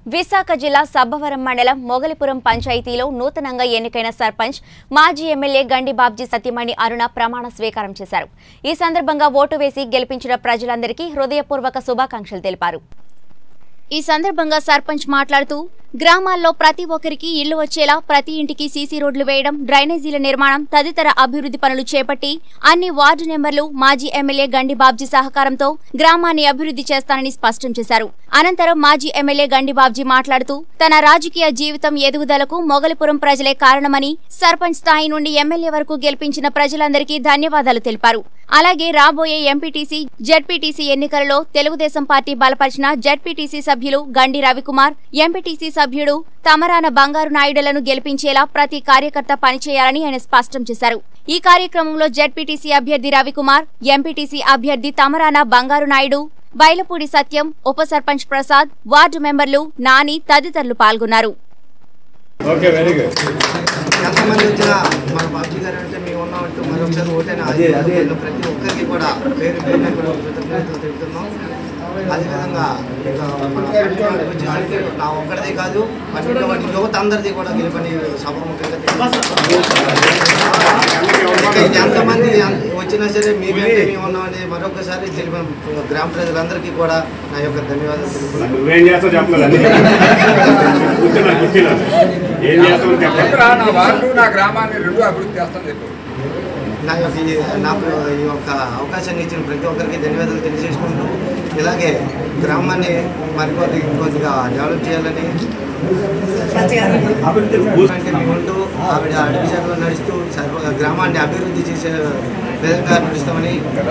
విశాఖ జిల్లా సబ్బవరం మండలం మొగలిపురం పంచాయతీలో నూతనంగా ఎన్నికైన సర్పంచ్ మాజీ ఎమ్మెల్యే గండి బాబ్జీ సత్యమణి అరుణ ప్రమాణ స్వీకారం చేశారు ఈ సందర్భంగా ఓటు వేసి గెలిపించిన ప్రజలందరికీ హృదయపూర్వక శుభాకాంక్షలు తెలిపారు ఈ సందర్భంగా సర్పంచ్ మాట్లాడుతూ గ్రామాల్లో ప్రతి ఒక్కరికి ఇళ్లు వచ్చేలా ప్రతి ఇంటికి సీసీ రోడ్లు వేయడం డ్రైనేజీల నిర్మాణం తదితర అభివృద్ధి పనులు చేపట్టి అన్ని వార్డు నెంబర్లు మాజీ ఎమ్మెల్యే గండి బాబ్జీ సహకారంతో గ్రామాన్ని అభివృద్ధి చేస్తానని స్పష్టం చేశారు అనంతరం మాజీ ఎమ్మెల్యే గండి బాబ్జీ మాట్లాడుతూ తన రాజకీయ జీవితం ఎదుగుదలకు మొగలిపురం ప్రజలే కారణమని సర్పంచ్ స్థాయి నుండి ఎమ్మెల్యే వరకు గెలిపించిన ప్రజలందరికీ ధన్యవాదాలు తెలిపారు అలాగే రాబోయే ఎంపీటీసీ జెడ్పీటీసీ ఎన్నికలలో తెలుగుదేశం పార్టీ బలపరిచిన జెడ్పీటీసీ సభ్యులు గండి రవికుమార్ ఎంపీటీసీ సభ్యుడు తమరాన బంగారు నాయుడులను గెలిపించేలా ప్రతి కార్యకర్త పనిచేయాలని ఆయన స్పష్టం చేశారు ఈ కార్యక్రమంలో జెడ్పీటీసీ అభ్యర్థి రవికుమార్ ఎంపీటీసీ అభ్యర్థి తమరాన బంగారు నాయుడు బైలపూడి సత్యం ఉప సర్పంచ్ ప్రసాద్ వార్డు మెంబర్లు నాని తదితరులు పాల్గొన్నారు ఓకే వెరీ గుడ్ ఎంతమంది వచ్చినా మన బాబుజీ గారు అంటే మేము ఉన్నామంటూ మరొకసారి ఓటైన ఆశీర్వాదాలు ప్రతి ఒక్కరికి కూడా పేరు పేరున కూడా కృతజ్ఞతలు తెలుపుతున్నాం అదేవిధంగా ఇక మన పట్టణానికి వచ్చేసరికి నా ఒక్కడిదే కాదు పన్నెండు వాటి యువత అందరిది కూడా గెలుపని సభాముఖంగా తెలియజేస్తున్నాం. ఎంతమంది ఎం- వచ్చినా సరే మీకంటే మేము ఉన్నామని మరొకసారి తెలిపిన గ్రామ ప్రజలందరికీ కూడా నా యొక్క ధన్యవాదాలు తెలుపుతున్నాను నువ్వేం చేస్తావు చెప్పలేదు కూర్చున్నా కూర్చున్నా ఏం చేస్తావు చెప్పండి చెప్పరా నా వార్డు నా గ్రామాన్ని రెండు అభివృద్ధి చేస్తాను చెప్పు నా యొక్క ఈ- నాకు ఈ యొక్క అవకాశాన్ని ఇచ్చిన ప్రతి ఒక్కరికి ధన్యవాదాలు తెలియజేసుకుంటూ ఇలాగే గ్రామాన్ని మరికొద్ది కొద్దిగా డెవలప్ చేయాలని అంటే మేము ఉంటూ ఆవిడ అడవి శాఖలో నడుస్తూ సర్వ గ్రామాన్ని అభివృద్ధి చేసే విధంగా నడుస్తామని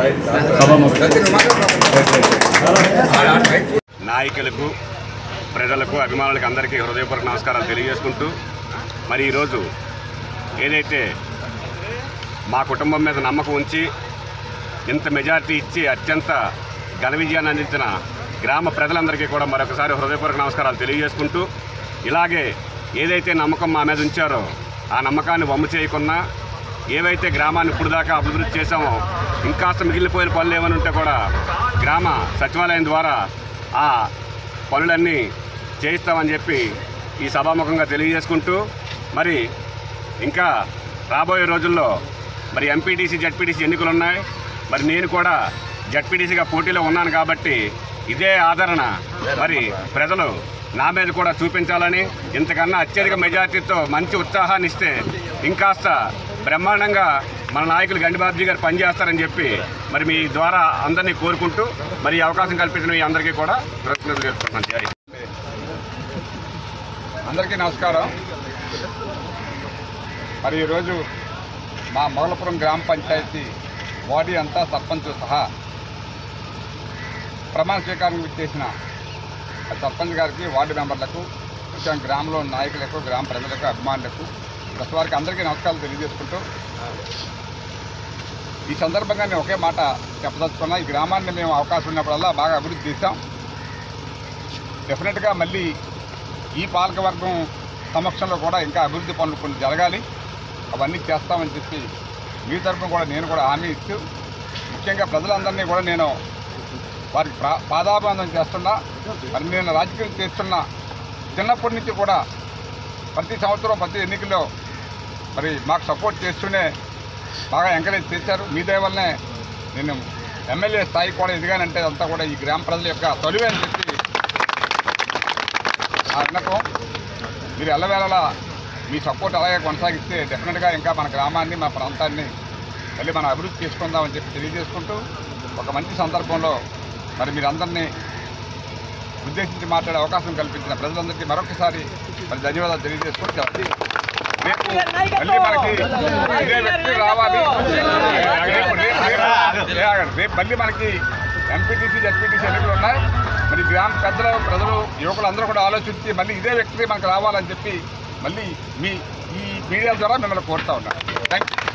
నాయకులకు ప్రజలకు అభిమానులకు అందరికీ హృదయపూర్వక నమస్కారాలు తెలియజేసుకుంటూ మరి ఈరోజు ఏదైతే మా కుటుంబం మీద నమ్మకం ఉంచి ఇంత మెజారిటీ ఇచ్చి అత్యంత ఘన విజయాన్ని అందించిన గ్రామ ప్రజలందరికీ కూడా మరొకసారి హృదయపూర్వక నమస్కారాలు తెలియజేసుకుంటూ ఇలాగే ఏదైతే నమ్మకం మా మీద ఉంచారో ఆ నమ్మకాన్ని వమ్ము చేయకుండా ఏవైతే గ్రామాన్ని ఇప్పుడు దాకా అభివృద్ధి చేశామో ఇంకాస్త మిగిలిపోయిన పనులు ఏమైనా ఉంటే కూడా గ్రామ సచివాలయం ద్వారా ఆ పనులన్నీ చేయిస్తామని చెప్పి ఈ సభాముఖంగా తెలియజేసుకుంటూ మరి ఇంకా రాబోయే రోజుల్లో మరి ఎంపీటీసీ జడ్పీటీసీ ఎన్నికలు ఉన్నాయి మరి నేను కూడా జడ్పీటీసీగా పోటీలో ఉన్నాను కాబట్టి ఇదే ఆదరణ మరి ప్రజలు నా మీద కూడా చూపించాలని ఇంతకన్నా అత్యధిక మెజార్టీతో మంచి ఉత్సాహాన్ని ఇస్తే ఇంకాస్త బ్రహ్మాండంగా మన నాయకులు గండిబాబుజీ గారు పనిచేస్తారని చెప్పి మరి మీ ద్వారా అందరినీ కోరుకుంటూ మరి ఈ అవకాశం కల్పించిన మీ అందరికీ కూడా కృతజ్ఞతలు తెలుపుతున్నాను జై హింద్. అందరికీ నమస్కారం మరి ఈరోజు మా మొగలపురం గ్రామ పంచాయతీ బాడీ అంతా సర్పంచ్ సహా ప్రమాణ స్వీకారం చేసిన సర్పంచ్ గారికి వార్డు మెంబర్లకు ముఖ్యంగా గ్రామంలో ఉన్న నాయకులకు గ్రామ ప్రజలకు అభిమానులకు ప్రతి వారికి అందరికీ నమస్కారాలు తెలియజేసుకుంటూ ఈ సందర్భంగా నేను ఒకే మాట చెప్పదలుచుకున్నా ఈ గ్రామాన్ని మేము అవకాశం ఉన్నప్పుడల్లా బాగా అభివృద్ధి చేశాం డెఫినెట్గా మళ్ళీ ఈ పాలకవర్గం సమక్షంలో కూడా ఇంకా అభివృద్ధి పనులు కొన్ని జరగాలి అవన్నీ చేస్తామని చెప్పి మీ తరఫున కూడా నేను కూడా హామీ ఇస్తూ ముఖ్యంగా ప్రజలందరినీ కూడా నేను వారికి ప్రా పాదాభివందనం చేస్తున్నా మరి నేను రాజకీయం చేస్తున్న చిన్నప్పటి నుంచి కూడా ప్రతి సంవత్సరం ప్రతి ఎన్నికల్లో మరి మాకు సపోర్ట్ చేస్తూనే బాగా ఎంకరేజ్ చేశారు మీ దయ వల్లనే నేను ఎమ్మెల్యే స్థాయి కూడా ఎదిగానంటే అంతా కూడా ఈ గ్రామ ప్రజల యొక్క తొలివే అని చెప్పి ఆ విన్నపం మీరు ఎల్లవేళలా మీ సపోర్ట్ అలాగే కొనసాగిస్తే డెఫినెట్గా ఇంకా మన గ్రామాన్ని మన ప్రాంతాన్ని మళ్ళీ మనం అభివృద్ధి చేసుకుందామని చెప్పి తెలియజేసుకుంటూ ఒక మంచి సందర్భంలో మరి మీరందరినీ ఉద్దేశించి మాట్లాడే అవకాశం కల్పించిన ప్రజలందరికీ మరొకసారి మరి ధన్యవాదాలు తెలియజేసుకుంటూ రేపు మళ్ళీ మనకి ఇదే వ్యక్తి రావాలి రేపు రేపు- రేపు- ఏ ఆగండి. రేపు మళ్ళీ మనకి ఎంపీటీసీ జడ్పీటీసీ ఎన్నికలు ఉన్నాయి మరి గ్రామ పెద్దలు ప్రజలు యువకులు అందరూ కూడా ఆలోచించి మళ్ళీ ఇదే వ్యక్తి మనకు రావాలని చెప్పి మళ్ళీ మీ ఈ మీడియా ద్వారా మిమ్మల్ని కోరుతా ఉన్నాను థ్యాంక్ యూ